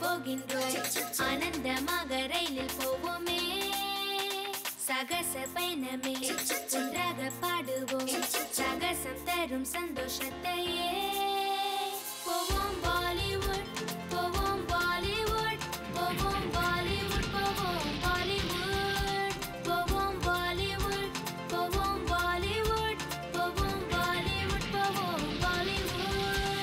போகின்றோம் ஆனந்தமாக ரயிலில் போவோமே சகச பயணமே ஒன்றாக பாடுவோம் சகசம் தரும் சந்தோஷத்தையே போவோம் பாலிவுட் போவோம் பாலிவுட் போவோம் பாலிவுட் போவோம் பாலிவுட் போவோம் பாலிவுட் போவோம் பாலிவுட் போவோம் பாலிவுட் போவோம் பாலிவுட்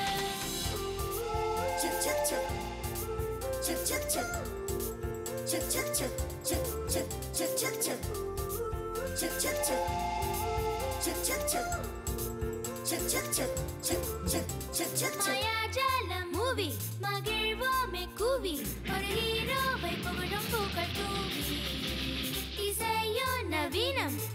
மாயாஜாலம் மூவி மகிழ்வோமே கூவி ஒரு ஹீரோவை புகழும் பூக்கள் தூவி இசையோ நவீனம்